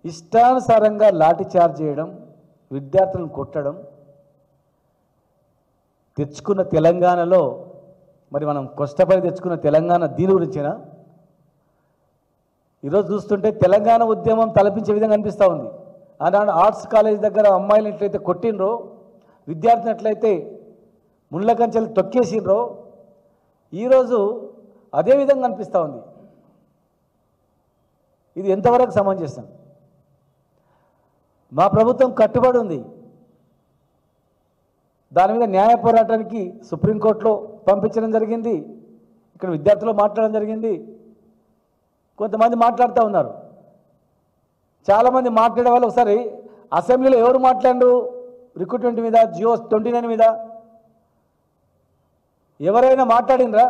ఇష్టానుసారంగా లాఠీ చార్జ్ చేయడం విద్యార్థులను కొట్టడం తెచ్చుకున్న తెలంగాణలో మరి మనం కష్టపడి తెచ్చుకున్న తెలంగాణ దీని గురించేనా ఈరోజు చూస్తుంటే తెలంగాణ ఉద్యమం తలపించే విధంగా అనిపిస్తూ ఉంది ఆనాడు ఆర్ట్స్ కాలేజ్ దగ్గర అమ్మాయిలు ఎట్లయితే కొట్టినరో విద్యార్థిని ఎట్లయితే ముళ్ళ కంచెలు తొక్కేసిండ్రో ఈరోజు అదే విధంగా అనిపిస్తూ ఉంది ఇది ఎంతవరకు సమంజసం మా ప్రభుత్వం కట్టుబడి ఉంది దాని మీద న్యాయ పోరాటానికి సుప్రీంకోర్టులో పంపించడం జరిగింది ఇక్కడ విద్యార్థులు మాట్లాడడం జరిగింది కొంతమంది మాట్లాడుతూ ఉన్నారు చాలామంది మాట్లాడే వాళ్ళు ఒకసారి అసెంబ్లీలో ఎవరు మాట్లాడరు రిక్రూట్మెంట్ మీద జియో ట్వంటీ నైన్ మీద ఎవరైనా మాట్లాడినరా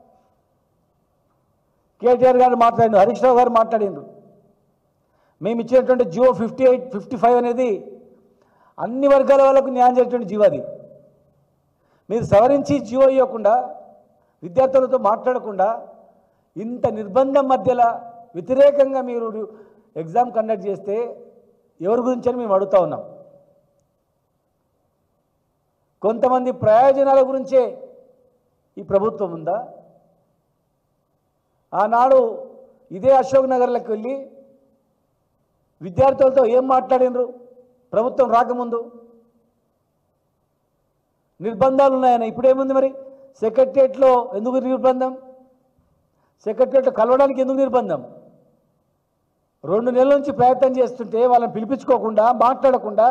కేటీఆర్ గారు మాట్లాడిండ్రు హరీష్ రావు గారు మాట్లాడిండ్రు మేము ఇచ్చినటువంటి GO fifty eight fifty five అనేది అన్ని వర్గాల వాళ్ళకు న్యాయం చేసేటువంటి జియో అది మీరు సవరించి జియో ఇవ్వకుండా విద్యార్థులతో మాట్లాడకుండా ఇంత నిర్బంధం మధ్యలో వ్యతిరేకంగా మీరు ఎగ్జామ్ కండక్ట్ చేస్తే ఎవరి గురించి అని మేము అడుగుతా ఉన్నాం కొంతమంది ప్రయోజనాల గురించే ఈ ప్రభుత్వం ఉందా ఆనాడు ఇదే అశోక్ నగర్లకు వెళ్ళి విద్యార్థులతో ఏం మాట్లాడినరు ప్రభుత్వం రాకముందు నిర్బంధాలు ఉన్నాయన్న ఇప్పుడేముంది మరి సెక్రటరియట్లో ఎందుకు నిర్బంధం సెక్రటరియట్ కలవడానికి ఎందుకు నిర్బంధం రెండు నెలల నుంచి ప్రయత్నం చేస్తుంటే వాళ్ళని పిలిపించుకోకుండా మాట్లాడకుండా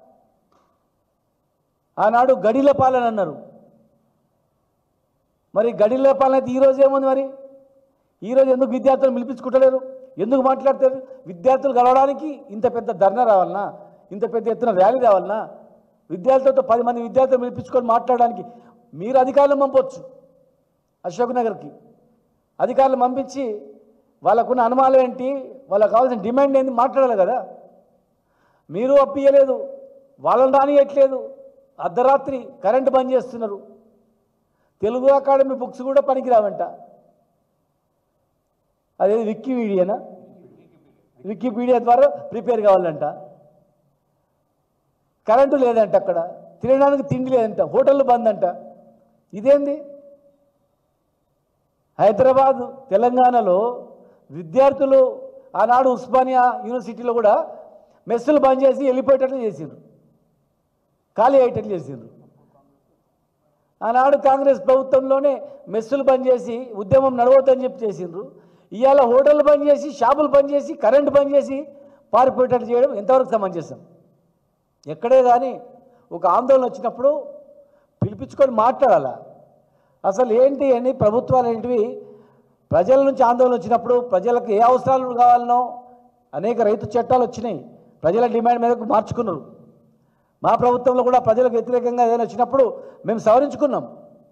ఆనాడు గడిల పాలన అన్నారు మరి గడిల పాలన అయితే ఈరోజు ఏముంది మరి ఈరోజు ఎందుకు విద్యార్థులను పిలిపించుకుంటలేరు ఎందుకు మాట్లాడతారు విద్యార్థులు కలవడానికి ఇంత పెద్ద ధర్నా రావాలనా ఇంత పెద్ద ఎత్తున ర్యాలీ రావాలనా విద్యార్థులతో పది మంది విద్యార్థులు పిలిపించుకొని మాట్లాడడానికి మీరు అధికారులను పంపొచ్చు అశోక్ నగర్కి అధికారులు పంపించి వాళ్ళకున్న అనుమానం ఏంటి వాళ్ళకి కావాల్సిన డిమాండ్ ఏంటి మాట్లాడాలి కదా మీరు అప్పియలేదు వాళ్ళని రానియట్లేదు అర్ధరాత్రి కరెంటు బంద్ చేస్తున్నారు తెలుగు అకాడమీ బుక్స్ కూడా పనికిరావంట అదే వికీపీడియానా వికీపీడియా ద్వారా ప్రిపేర్ కావాలంట కరెంటు లేదంట అక్కడ తినడానికి తిండి లేదంట హోటళ్ళు బంద్ అంట ఇదేంది హైదరాబాద్ తెలంగాణలో విద్యార్థులు ఆనాడు ఉస్మానియా యూనివర్సిటీలో కూడా మెస్సులు బంద్ చేసి వెళ్ళిపోయేటట్లు చేసిండ్రు ఖాళీ అయ్యేటట్లు చేసిండ్రు ఆనాడు కాంగ్రెస్ ప్రభుత్వంలోనే మెస్సులు బంద్ చేసి ఉద్యమం నడవద్దని చెప్పి చేసిండ్రు ఇవాళ హోటళ్ళు బంద్ చేసి షాపులు బంద్ చేసి కరెంటు బంద్ చేసి పారిపోయేటట్టు చేయడం ఎంతవరకు సమంజసం ఎక్కడే కానీ ఒక ఆందోళన వచ్చినప్పుడు పిలిపించుకొని మాట్లాడాలా అసలు ఏంటి అని ప్రభుత్వాలు ఏంటివి ప్రజల నుంచి ఆందోళన వచ్చినప్పుడు ప్రజలకు ఏ అవసరాలు కావాలనో అనేక రైతు చట్టాలు వచ్చినాయి ప్రజల డిమాండ్ మేరకు మార్చుకున్నారు మా ప్రభుత్వంలో కూడా ప్రజలకు వ్యతిరేకంగా ఏదైనా వచ్చినప్పుడు మేము సవరించుకున్నాం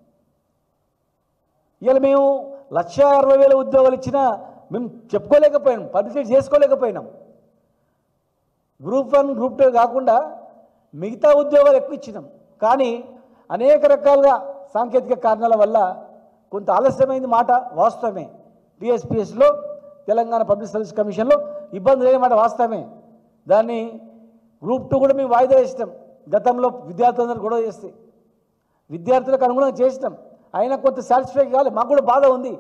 ఇవాళ మేము లక్ష అరవై వేల ఉద్యోగాలు ఇచ్చినా మేము చెప్పుకోలేకపోయినాం పబ్లిసిటీ చేసుకోలేకపోయినాం గ్రూప్ వన్ గ్రూప్ టూ కాకుండా మిగతా ఉద్యోగాలు ఎక్కువ ఇచ్చినాం కానీ అనేక రకాలుగా సాంకేతిక కారణాల వల్ల కొంత ఆలస్యమైంది మాట వాస్తవమే టీఎస్పీఎస్లో తెలంగాణ పబ్లిక్ సర్వీస్ కమిషన్లో ఇబ్బంది లేని మాట వాస్తవమే దాన్ని గ్రూప్ టూ కూడా మేము వాయిదా వేసినాం గతంలో విద్యార్థులందరూ గొడవ చేస్తే విద్యార్థులకు అనుగుణంగా చేసినాం అయినా కొంత సాటిస్ఫై కావాలి మాకు కూడా బాధ ఉంది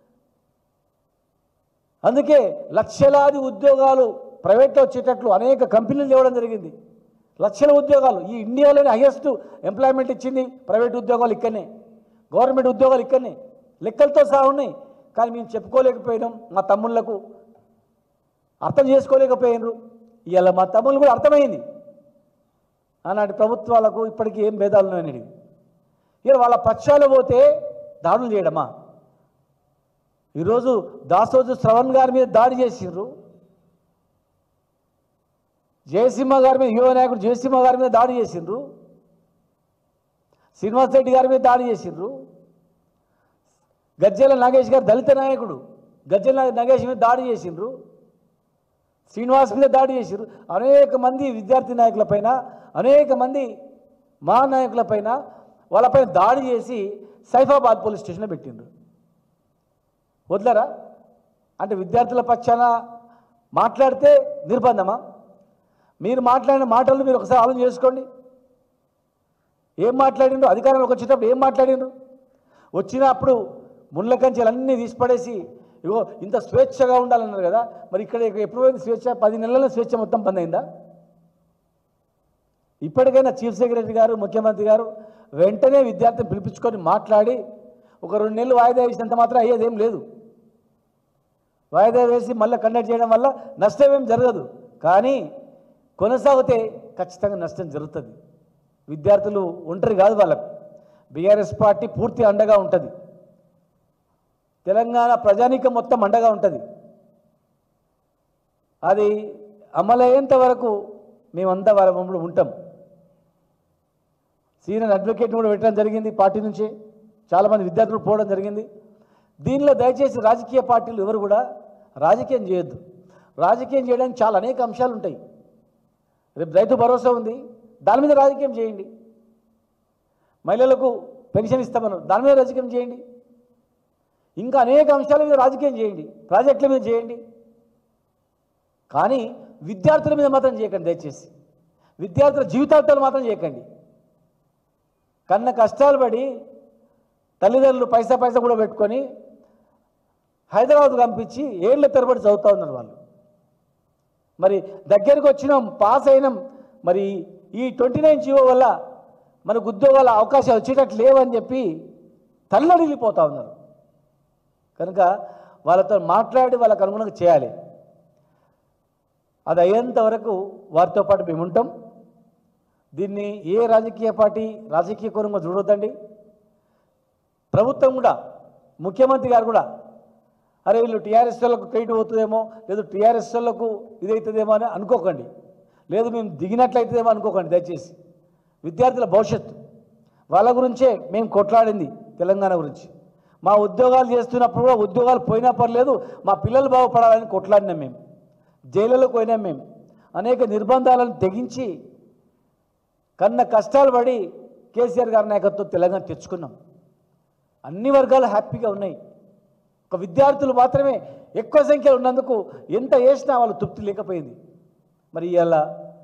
అందుకే లక్షలాది ఉద్యోగాలు ప్రైవేట్లో వచ్చేటట్లు అనేక కంపెనీలు ఇవ్వడం జరిగింది లక్షల ఉద్యోగాలు ఈ ఇండియాలోనే హైయెస్ట్ ఎంప్లాయ్మెంట్ ఇచ్చింది ప్రైవేట్ ఉద్యోగాలు ఇక్కడనే గవర్నమెంట్ ఉద్యోగాలు ఇక్కడనే లెక్కలతో సహా ఉన్నాయి కానీ మేము చెప్పుకోలేకపోయినాం మా తమ్ముళ్లకు అర్థం చేసుకోలేకపోయినారు ఇవాళ మా తమ్ముళ్ళు కూడా అర్థమైంది ఆనాటి ప్రభుత్వాలకు ఇప్పటికీ ఏం భేదాలు ఉన్నాయని ఇవాళ వాళ్ళ పక్షాలు పోతే దాడులు చేయడమా ఈరోజు దాసోజు శ్రవణ్ గారి మీద దాడి చేసిండ్రు జయసింహ గారి మీద యువ నాయకుడు జయసింహ గారి మీద దాడి చేసిండ్రు శ్రీనివాస్ రెడ్డి గారి మీద దాడి చేసిండ్రు గజ్జెల నాగేష్ గారు దళిత నాయకుడు గజ్జెల నాగేష్ మీద దాడి చేసిండ్రు శ్రీనివాస్ మీద దాడి చేసిండ్రు అనేక మంది విద్యార్థి నాయకులపైన అనేక మంది మా నాయకులపైన వాళ్ళపైన దాడి చేసి సైఫాబాద్ పోలీస్ స్టేషన్లో పెట్టిండ్రు వదిలేరా అంటే విద్యార్థుల పక్షాన మాట్లాడితే నిర్బంధమా మీరు మాట్లాడిన మాటలు మీరు ఒకసారి ఆలోచన చేసుకోండి ఏం మాట్లాడిండ్రు అధికారంలోకి వచ్చేటప్పుడు ఏం మాట్లాడిండ్రు వచ్చినప్పుడు ముళ్ళ కంచెలు అన్నీ తీసిపడేసి ఇగో ఇంత స్వేచ్ఛగా ఉండాలన్నారు కదా మరి ఇక్కడ ఎప్పుడు పోయింది స్వేచ్ఛ పది నెలల స్వేచ్ఛ మొత్తం బంద్ అయిందా ఇప్పటికైనా చీఫ్ సెక్రటరీ గారు ముఖ్యమంత్రి గారు వెంటనే విద్యార్థిని పిలిపించుకొని మాట్లాడి ఒక రెండు నెలలు వాయిదా వేసినంత మాత్రం అయ్యేదేం లేదు వాయిదా వేసి మళ్ళీ కండక్ట్ చేయడం వల్ల నష్టం ఏం జరగదు కానీ కొనసాగితే ఖచ్చితంగా నష్టం జరుగుతుంది విద్యార్థులు ఒంటరి కాదు వాళ్ళకు బీఆర్ఎస్ పార్టీ పూర్తి అండగా ఉంటుంది తెలంగాణ ప్రజానీకం మొత్తం అండగా ఉంటుంది అది అమలయ్యేంత వరకు మేమంతా వాళ్ళ మమ్మల్ని ఉంటాం సీనియర్ అడ్వకేట్ కూడా పెట్టడం జరిగింది పార్టీ నుంచి చాలామంది విద్యార్థులు పోవడం జరిగింది దీనిలో దయచేసి రాజకీయ పార్టీలు ఎవరు కూడా రాజకీయం చేయొద్దు రాజకీయం చేయడానికి చాలా అనేక అంశాలు ఉంటాయి రేపు రైతు భరోసా ఉంది దాని మీద రాజకీయం చేయండి మహిళలకు పెన్షన్ ఇస్తామన్నారు దాని మీద రాజకీయం చేయండి ఇంకా అనేక అంశాల మీద రాజకీయం చేయండి ప్రాజెక్టుల మీద చేయండి కానీ విద్యార్థుల మీద మాత్రం చేయకండి దయచేసి విద్యార్థుల జీవితాలతో మాత్రం చేయకండి కన్న కష్టాలు పడి తల్లిదండ్రులు పైసా పైసా కూడా పెట్టుకొని హైదరాబాద్ పంపించి ఏళ్ళ తరబడి చదువుతూ ఉన్నారు వాళ్ళు మరి దగ్గరికి వచ్చినాం పాస్ అయినాం మరి ఈ ట్వంటీ నైన్ జీవో వల్ల మనకు ఉద్యోగాల అవకాశాలు వచ్చేటట్లు లేవని చెప్పి తల్లడిల్లిపోతూ ఉన్నారు కనుక వాళ్ళతో మాట్లాడి వాళ్ళకు అనుగుణంగా చేయాలి అది అయ్యేంత వరకు వారితో పాటు మేము ఉంటాం దీన్ని ఏ రాజకీయ పార్టీ రాజకీయ కోణంగా చూడొద్దండి ప్రభుత్వం కూడా ముఖ్యమంత్రి గారు కూడా అరే వీళ్ళు టీఆర్ఎస్ వాళ్ళకు క్రెడిట్ పోతుందేమో లేదు టీఆర్ఎస్ వాళ్ళకు ఇదవుతుందేమో అని అనుకోకండి లేదు మేము దిగినట్లయితుందేమో అనుకోకండి దయచేసి విద్యార్థుల భవిష్యత్తు వాళ్ళ గురించే మేము కొట్లాడింది తెలంగాణ గురించి మా ఉద్యోగాలు చేస్తున్నప్పుడు కూడా ఉద్యోగాలు పోయినా పర్లేదు మా పిల్లలు బాగుపడాలని కొట్లాడినాం మేము జైళ్ళలోకి పోయినాం మేము అనేక నిర్బంధాలను తెగించి కన్న కష్టాలు పడి కేసీఆర్ గారి నాయకత్వం తెలంగాణ తెచ్చుకున్నాం అన్ని వర్గాలు హ్యాపీగా ఉన్నాయి ఒక విద్యార్థులు మాత్రమే ఎక్కువ సంఖ్యలో ఉన్నందుకు ఎంత వేసినా వాళ్ళు తృప్తి లేకపోయింది మరి ఇవాళ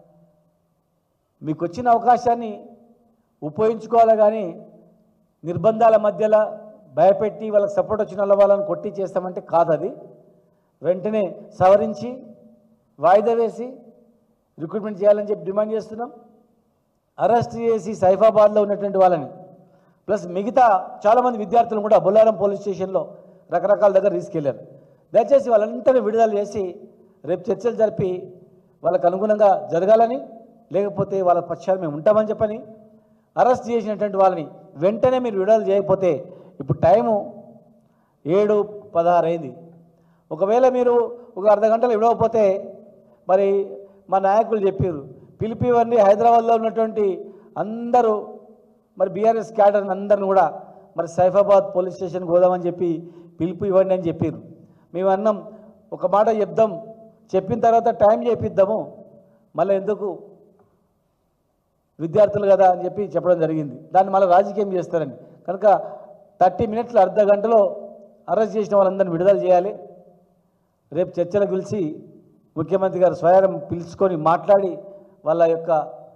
మీకు వచ్చిన అవకాశాన్ని ఉపయోగించుకోవాలి కానీ నిర్బంధాల మధ్యలో భయపెట్టి వాళ్ళకి సపోర్ట్ వచ్చిన వాళ్ళ వాళ్ళని కొట్టి చేస్తామంటే కాదు అది వెంటనే సవరించి వాయిదా వేసి రిక్రూట్మెంట్ చేయాలని చెప్పి డిమాండ్ చేస్తున్నాం అరెస్ట్ చేసి సైఫాబాద్లో ఉన్నటువంటి వాళ్ళని ప్లస్ మిగతా చాలామంది విద్యార్థులను కూడా బొల్లారం పోలీస్ స్టేషన్లో రకరకాల దగ్గర తీసుకెళ్లారు దయచేసి వాళ్ళందరినీ విడుదల చేసి రేపు చర్చలు జరిపి వాళ్ళకు అనుగుణంగా జరగాలని లేకపోతే వాళ్ళ పక్షాలు మేము ఉంటామని చెప్పని అరెస్ట్ చేసినటువంటి వాళ్ళని వెంటనే మీరు విడుదల చేయకపోతే ఇప్పుడు టైము ఏడు పదహారు అయింది ఒకవేళ మీరు ఒక అర్ధ గంటలు ఇవ్వకపోతే మరి మా నాయకులు చెప్పారు పిలిపివన్నీ హైదరాబాద్లో ఉన్నటువంటి అందరూ మరి బీఆర్ఎస్ క్యాడర్ అందరిని కూడా మరి సైఫాబాద్ పోలీస్ స్టేషన్కి పోదామని చెప్పి పిలుపు ఇవ్వండి అని చెప్పారు మేము అన్నాం ఒక మాట చెప్దాం చెప్పిన తర్వాత టైం చేపిద్దాము మళ్ళీ ఎందుకు విద్యార్థులు కదా అని చెప్పి చెప్పడం జరిగింది దాన్ని మళ్ళీ రాజకీయం చేస్తారని కనుక థర్టీ మినిట్స్ అర్ధ గంటలో అరెస్ట్ చేసిన వాళ్ళందరినీ విడుదల చేయాలి రేపు చర్చలకు పిలిచి ముఖ్యమంత్రి గారు స్వయం పిలుచుకొని మాట్లాడి వాళ్ళ యొక్క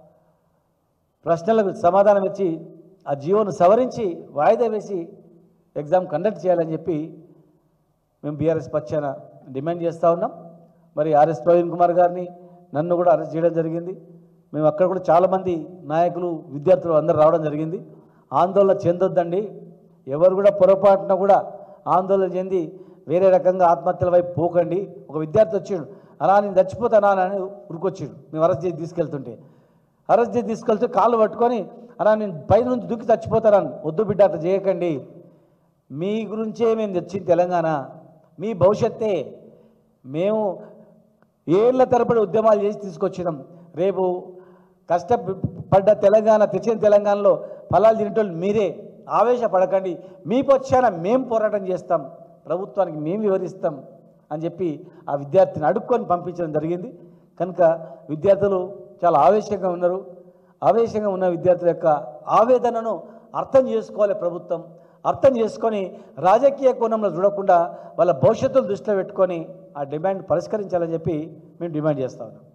ప్రశ్నలకు సమాధానం ఇచ్చి ఆ జీవోను సవరించి వాయిదా వేసి ఎగ్జామ్ కండక్ట్ చేయాలని చెప్పి మేము బీఆర్ఎస్ పక్షాన డిమాండ్ చేస్తూ ఉన్నాం మరి ఆర్ఎస్ ప్రవీణ్ కుమార్ గారిని నన్ను కూడా అరెస్ట్ చేయడం జరిగింది మేము అక్కడ కూడా చాలామంది నాయకులు విద్యార్థులు అందరూ రావడం జరిగింది ఆందోళన చెందొద్దండి ఎవరు కూడా పొరపాటున కూడా ఆందోళన చెంది వేరే రకంగా ఆత్మహత్యల వైపు పోకండి ఒక విద్యార్థి వచ్చాడు అలా నేను చచ్చిపోతానా అని ఉరికొచ్చాడు మేము అరెస్ట్ చేసి తీసుకెళ్తుంటే అరెస్ట్ చేసి తీసుకెళ్తే కాళ్ళు పట్టుకొని అలా నేను పైన నుంచి దూకి చచ్చిపోతానని వద్దు బిడ్డ అట్లా చేయకండి మీ గురించే మేము తెచ్చింది తెలంగాణ మీ భవిష్యత్తే మేము ఏళ్ల తరబడి ఉద్యమాలు చేసి తీసుకొచ్చినాం రేపు కష్టపడ్డ తెలంగాణ తెచ్చిన తెలంగాణలో ఫలాలు తినేటోళ్ళు మీరే ఆవేశపడకండి మీ పక్షాన మేము పోరాటం చేస్తాం ప్రభుత్వానికి మేము వివరిస్తాం అని చెప్పి ఆ విద్యార్థిని అడుక్కొని పంపించడం జరిగింది కనుక విద్యార్థులు చాలా ఆవేశంగా ఉన్నారు ఆవేశంగా ఉన్న విద్యార్థుల యొక్క ఆవేదనను అర్థం చేసుకోవాలి ప్రభుత్వం అర్థం చేసుకొని రాజకీయ కోణంలో చూడకుండా వాళ్ళ భవిష్యత్తును దృష్టిలో పెట్టుకొని ఆ డిమాండ్ పరిష్కరించాలని చెప్పి మేము డిమాండ్ చేస్తా ఉన్నాం